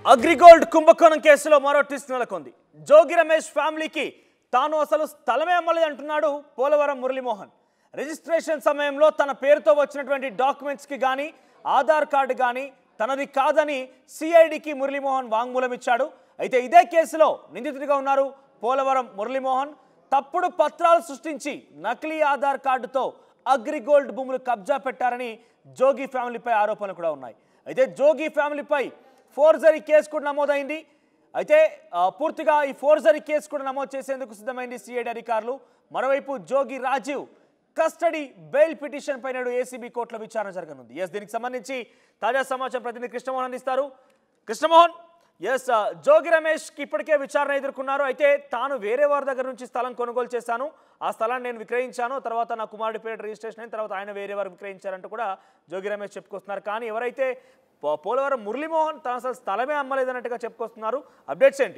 అగ్రిగోల్డ్ కుంభకోణం కేసులో మరో ట్విస్ట్ నెలకొంది జోగి రమేష్ ఫ్యామిలీకి తాను అసలు స్థలమే అమ్మలేదు అంటున్నాడు పోలవరం మురళీమోహన్ రిజిస్ట్రేషన్ సమయంలో తన పేరుతో వచ్చినటువంటి డాక్యుమెంట్స్కి కానీ ఆధార్ కార్డు కానీ తనది కాదని సిఐడికి మురళీమోహన్ వాంగ్మూలం ఇచ్చాడు అయితే ఇదే కేసులో నిందితుడిగా ఉన్నారు పోలవరం మురళీమోహన్ తప్పుడు పత్రాలు సృష్టించి నకిలీ ఆధార్ కార్డుతో అగ్రిగోల్డ్ భూములు కబ్జా పెట్టారని జోగి ఫ్యామిలీపై ఆరోపణలు కూడా ఉన్నాయి అయితే జోగి ఫ్యామిలీపై ఫోర్జరీ కేసు కూడా నమోదైంది అయితే ఆ, పూర్తిగా ఈ ఫోర్జరీ కేసు కూడా నమోదు చేసేందుకు సిద్ధమైంది సిఐడి అధికారులు మరోవైపు Jogi Rajiv custody bail petition పై నేడు ఏసీబీ కోర్టులో విచారణ జరగనుంది ఎస్ దీనికి సంబంధించి తాజా సమాచారం ప్రతినిధి కృష్ణమోహన్ అందిస్తారు కృష్ణమోహన్ ఎస్ జోగి రమేష్కి ఇప్పటికే విచారణ ఎదుర్కొన్నారు అయితే తాను వేరే వారి దగ్గర నుంచి స్థలం కొనుగోలు చేశాను ఆ స్థలాన్ని నేను విక్రయించాను తర్వాత నా కుమారుడి పేరు రిజిస్ట్రేషన్ అయిన తర్వాత ఆయన వేరే వారు విక్రయించారంటూ కూడా జోగి రమేష్ చెప్పుకొస్తున్నారు కానీ ఎవరైతే పో- పోలవరం మురళీమోహన్ తన అసలు స్థలమే అమ్మలేదన్నట్టుగా చెప్పుకొస్తున్నారు అప్డేట్స్ ఏంటి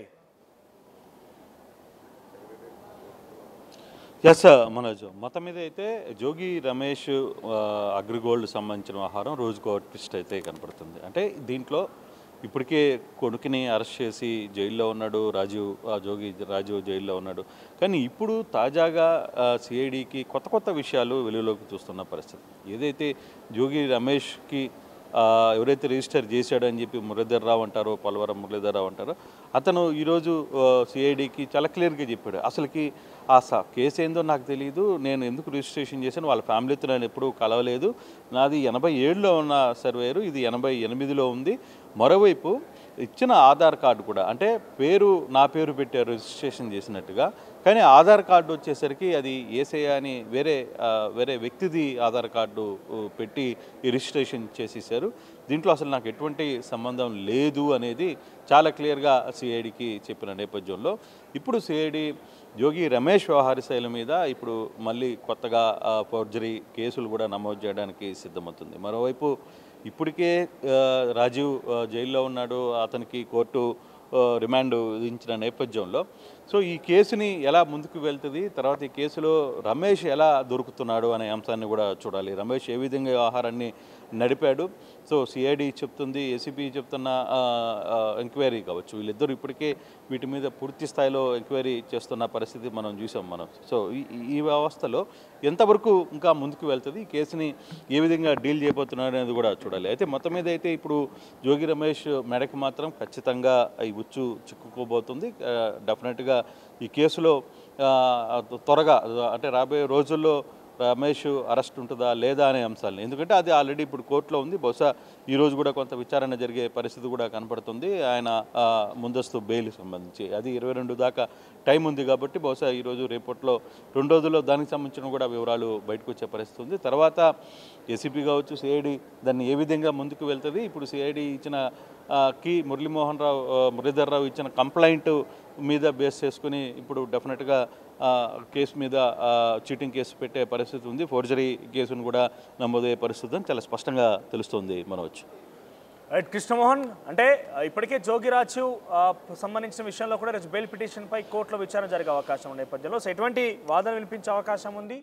ఎస్ మనోజ్ మొత్తం మీద అయితే జోగి రమేష్ ఆ, అగ్రిగోల్డ్ సంబంధించిన వ్యవహారం రోజుకో ట్విస్ట్ అయితే కనపడుతుంది అంటే దీంట్లో ఇప్పటికే కొడుకుని అరెస్ట్ చేసి జైల్లో ఉన్నాడు రాజీవ్ ఆ, జోగి రాజీవ్ జైల్లో ఉన్నాడు కానీ ఇప్పుడు తాజాగా సిఐడికి కొత్త కొత్త విషయాలు వెలుగులోకి చూస్తున్న పరిస్థితి ఏదైతే జోగి రమేష్కి ఆ, ఎవరైతే రిజిస్టర్ చేశాడో అని చెప్పి మురళీధర్ రావు అంటారో పోలవరం మురళీధర్ రావు అంటారో అతను ఈరోజు సిఐడికి చాలా క్లియర్గా చెప్పాడు అసలుకి ఆ స కేసు ఏందో నాకు తెలియదు నేను ఎందుకు రిజిస్ట్రేషన్ చేశాను వాళ్ళ ఫ్యామిలీతో నేను ఎప్పుడూ కలవలేదు నాది ఎనభై ఏడులో ఉన్న సర్వేరు ఇది ఎనభై ఎనిమిదిలో ఉంది మరోవైపు ఇచ్చిన ఆధార్ కార్డు కూడా అంటే పేరు నా పేరు పెట్టారు రిజిస్ట్రేషన్ చేసినట్టుగా కానీ ఆధార్ కార్డు వచ్చేసరికి అది ఏసయ్య అని వేరే ఆ, వేరే వ్యక్తిది ఆధార్ కార్డు ఊ, పెట్టి ఈ రిజిస్ట్రేషన్ చేసేసారు దీంట్లో అసలు నాకు ఎటువంటి సంబంధం లేదు అనేది చాలా క్లియర్గా సిఐడికి చెప్పిన నేపథ్యంలో ఇప్పుడు సిఐడి జోగి రమేష్ వ్యవహార శైలి మీద ఇప్పుడు మళ్ళీ కొత్తగా ఫోర్జరీ కేసులు కూడా నమోదు చేయడానికి సిద్ధమవుతుంది మరోవైపు ఇప్పటికే ఆ, రాజీవ్ ఆ, జైల్లో ఉన్నాడు అతనికి కోర్టు ఆ, రిమాండ్ విధించిన నేపథ్యంలో సో ఈ కేసుని ఎలా ముందుకు వెళ్తుంది తర్వాత ఈ కేసులో రమేష్ ఎలా దొరుకుతున్నాడు అనే అంశాన్ని కూడా చూడాలి రమేష్ ఏ విధంగా ఈ వ్యవహారాన్ని నడిపాడు సో సిఐడి చెప్తుంది ఏసీబీ చెప్తున్న ఆ, ఆ, ఎంక్వైరీ కావచ్చు వీళ్ళిద్దరూ ఇప్పటికే వీటి మీద పూర్తి స్థాయిలో ఎంక్వైరీ చేస్తున్న పరిస్థితి మనం చూసాం మనం సో ఈ- ఈ- ఈ వ్యవస్థలో ఎంతవరకు ఇంకా ముందుకు వెళ్తుంది ఈ కేసుని ఏ విధంగా డీల్ చేయబోతున్నారు అనేది కూడా చూడాలి అయితే మొత్తం మీద అయితే ఇప్పుడు జోగి రమేష్ మెడకి మాత్రం ఖచ్చితంగా ఈ ఉచ్చు చిక్కుకోబోతుంది ఆ, డెఫినెట్గా ఈ కేసులో ఆ, త్వరగా అంటే రాబోయే రోజుల్లో రమేష్ అరెస్ట్ ఉంటుందా లేదా అనే అంశాలను ఎందుకంటే అది ఆల్రెడీ ఇప్పుడు కోర్టులో ఉంది బహుశా ఈ రోజు కూడా కొంత విచారణ జరిగే పరిస్థితి కూడా కనపడుతుంది ఆయన ఆ, ముందస్తు బెయిల్ సంబంధించి అది ఇరవై రెండు దాకా టైం ఉంది కాబట్టి బహుశా ఈరోజు రేపట్లో రెండు రోజుల్లో దానికి సంబంధించిన కూడా వివరాలు బయటకు వచ్చే పరిస్థితి ఉంది తర్వాత ఏసీపీ కావచ్చు సిఐడి దాన్ని ఏ విధంగా ముందుకు వెళ్తుంది ఇప్పుడు సిఐడి ఇచ్చిన ఆ, కి మురళీమోహన్ రావు ఆ, మురళీధర్ రావు ఇచ్చిన కంప్లైంట్ మీద బేస్ చేసుకుని ఇప్పుడు డెఫినెట్గా ఆ, కేసు మీద ఆ, చీటింగ్ కేసు పెట్టే పరిస్థితి ఉంది ఫోర్జరీ కేసును కూడా నమోదయ్యే పరిస్థితి అని చాలా స్పష్టంగా తెలుస్తుంది మనవచ్చు రైట్ కృష్ణమోహన్ అంటే ఆ, ఇప్పటికే జోగి రాజు ఆ, సంబంధించిన విషయంలో కూడా రేపు బెయిల్ పిటిషన్ పై కోర్టులో విచారణ జరిగే అవకాశం ఉన్న నేపథ్యంలో సో ఎటువంటి వాదన వినిపించే అవకాశం ఉంది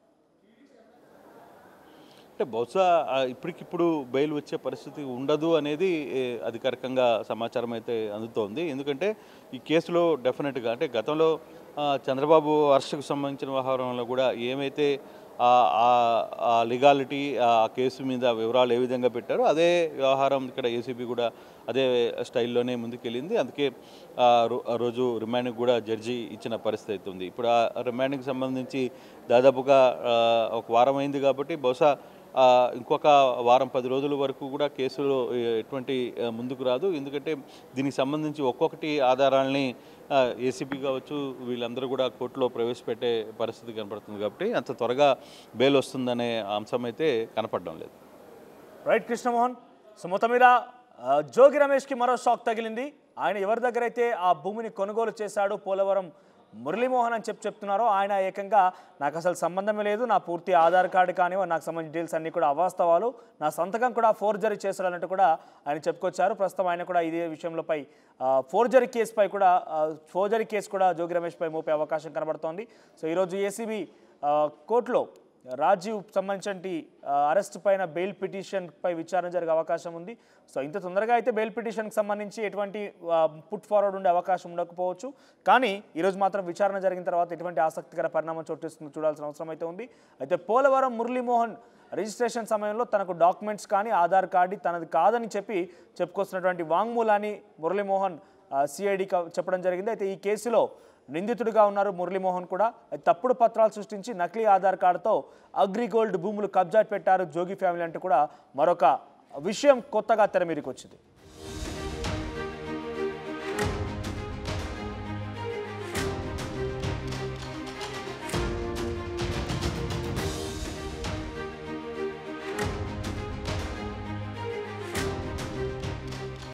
అంటే బహుశా ఆ, ఇప్పటికిప్పుడు బెయిల్ వచ్చే పరిస్థితి ఉండదు అనేది ఏ, అధికారికంగా సమాచారం అయితే అందుతోంది ఎందుకంటే ఈ కేసులో డెఫినెట్గా అంటే గతంలో ఆ, చంద్రబాబు అరెస్టుకు సంబంధించిన వ్యవహారంలో కూడా ఏమైతే ఆ- ఆ- ఆ లీగాలిటీ ఆ కేసు మీద వివరాలు ఏ విధంగా పెట్టారో అదే వ్యవహారం ఇక్కడ ఏసీబీ కూడా అదే స్టైల్లోనే ముందుకెళ్ళింది అందుకే ఆ రో- ఆ రోజు రిమాండ్కి కూడా జడ్జి ఇచ్చిన పరిస్థితి అయితే ఉంది ఇప్పుడు ఆ రిమాండ్కి సంబంధించి దాదాపుగా ఆ, ఒక వారం అయింది కాబట్టి బహుశా ఆ, ఇంకొక వారం పది రోజుల వరకు కూడా కేసులో ఎ- ఎటువంటి ఆ, ముందుకు రాదు ఎందుకంటే దీనికి సంబంధించి ఒక్కొక్కటి ఆధారాలని ఏసీబీ కావచ్చు వీళ్ళందరూ కూడా కోర్టులో ప్రవేశపెట్టే పరిస్థితి కనపడుతుంది కాబట్టి అంత త్వరగా బెయిల్ వస్తుందనే అంశం అయితే కనపడడం లేదు రైట్ కృష్ణమోహన్ సో మొత్తం మీద ఆ, జోగి రమేష్కి మరో షాక్ తగిలింది ఆయన ఎవరి దగ్గర అయితే ఆ భూమిని కొనుగోలు చేశాడు పోలవరం మురళీమోహన్ అని చెప్పి చెప్తున్నారో ఆయన ఏకంగా నాకు అసలు సంబంధమే లేదు నా పూర్తి ఆధార్ కార్డు కానివ్వండి నాకు సంబంధించిన డీల్స్ అన్నీ కూడా అవాస్తవాలు నా సంతకం కూడా ఫోర్జరీ చేశాడు అన్నట్టు కూడా ఆయన చెప్పుకొచ్చారు ప్రస్తుతం ఆయన కూడా ఇదే విషయంలోపై ఫోర్జరీ కేసుపై కూడా ఫోర్జరీ కేసు కూడా జోగి రమేష్ పై మోపే అవకాశం కనబడుతోంది సో ఈరోజు ఏసీబీ కోర్టులో రాజీవ్ సంబంధించి అరెస్ట్ పైన బెయిల్ పిటిషన్ పై విచారణ జరిగే అవకాశం ఉంది సో ఇంత తొందరగా అయితే బెయిల్ పిటిషన్కి సంబంధించి ఎటువంటి పుట్ ఫార్వర్డ్ ఉండే అవకాశం ఉండకపోవచ్చు కానీ ఈరోజు మాత్రం విచారణ జరిగిన తర్వాత ఎటువంటి ఆసక్తికర పరిణామం చోటిస్తుందో చూడాల్సిన అవసరం అయితే ఉంది అయితే పోలవరం మురళీమోహన్ రిజిస్ట్రేషన్ సమయంలో తనకు డాక్యుమెంట్స్ కానీ ఆధార్ కార్డు తనది కాదని చెప్పి చెప్పుకొస్తున్నటువంటి వాంగ్మూలాన్ని మురళీమోహన్ సిఐడి చెప్పడం జరిగింది అయితే ఈ కేసులో నిందితుడిగా ఉన్నారు మురళీమోహన్ కూడా తప్పుడు పత్రాలు సృష్టించి నకిలీ ఆధార్ కార్డుతో అగ్రిగోల్డ్ భూములు కబ్జా పెట్టారు జోగి ఫ్యామిలీ అంటూ కూడా మరొక విషయం కొత్తగా తెర మీదకి వచ్చింది